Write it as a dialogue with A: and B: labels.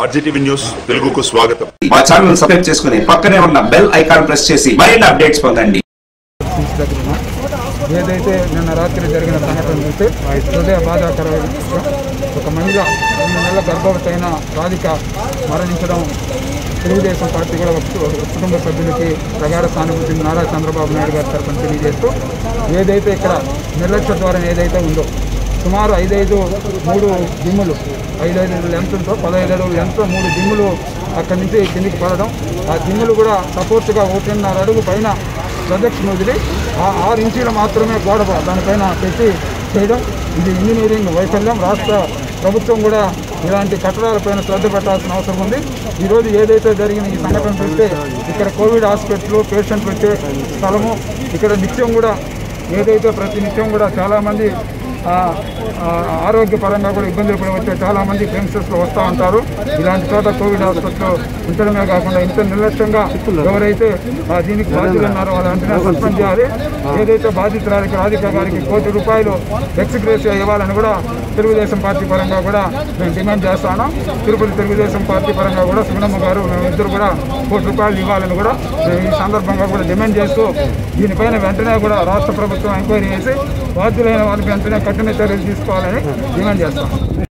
A: RGTV news తెలుగుకు స్వాగతం
B: మా ఛానల్ సబ్స్క్రైబ్ చేసుకుని పక్కనే ఉన్న బెల్ ఐకాన్ ప్రెస్ చేసి మరిన్ని అప్డేట్స్ పొందండి
C: తీసుకొచ్చిన ఏదైతే నిన్న రాత్రి జరిగిన సంఘటన చూస్తే హృదయ బాధాకరమైన విషయం ఒక మహిళ రెండు నెలల గర్భవతి అయిన రాధిక మరణించడం తెలుగుదేశం పార్టీ కూడా ఒక కు- ఒక కుటుంబ సభ్యులకి ప్రగాఢ సానుభూతి నారా చంద్రబాబు నాయుడు గారి తరఫున తెలియజేస్తూ ఏదైతే ఇక్కడ నిర్లక్ష్య ద్వారం ఏదైతే ఉందో సుమారు ఐదైదు మూడు దిమ్ములు ఐదైదు లెంత్తో పదహైదు అడుగుల లెంత్తో మూడు దిమ్ములు అక్కడి నుంచి కిందికి పడడం ఆ దిమ్ములు కూడా సపోర్ట్గా ఒకటిన్నర అడుగు పైన ప్రొజెక్షన్ వదిలి ఆ ఆరు ఇంచీలు మాత్రమే గోడ దానిపైన పెట్టి చేయడం ఇది ఇంజనీరింగ్ వైఫల్యం రాష్ట్ర ప్రభుత్వం కూడా ఇలాంటి కట్టడాలపైన శ్రద్ధ పెట్టాల్సిన అవసరం ఉంది ఈరోజు ఏదైతే జరిగిన ఈ సంఘటన చూస్తే ఇక్కడ కోవిడ్ హాస్పిటల్ పేషెంట్ పెట్టే స్థలము ఇక్కడ నిత్యం కూడా ఏదైతే ప్రతి నిత్యం కూడా చాలామంది ఆ, ఆ, ఆరోగ్యపరంగా కూడా ఇబ్బందులు పడి వచ్చే చాలా మంది యంగ్స్టర్స్లో వస్తూ ఉంటారు ఇలాంటి చోట కోవిడ్ హాస్పిటల్ ఉంచడమే కాకుండా ఇంత నిర్లక్ష్యంగా ఎవరైతే ఆ, దీనికి బాధ్యులు ఉన్నారో వాళ్ళ వెంటనే సస్పెండ్ చేయాలి ఏదైతే బాధితురాలికి రాధిక గారికి కోటి రూపాయలు ఎక్స్గ్రేషియా ఇవ్వాలని కూడా తెలుగుదేశం పార్టీ పరంగా కూడా మేము డిమాండ్ చేస్తాను తిరుపతి తెలుగుదేశం పార్టీ పరంగా కూడా సుగుణమ్మ గారు మేమిద్దరు కూడా కోటి రూపాయలు ఇవ్వాలని కూడా మేము ఈ సందర్భంగా కూడా డిమాండ్ చేస్తూ దీనిపైన వెంటనే కూడా రాష్ట్ర ప్రభుత్వం ఎంక్వైరీ చేసి బాధ్యులైన వారికి వెంటనే కఠిన చర్యలు తీసుకోవాలని డిమాండ్ చేస్తాం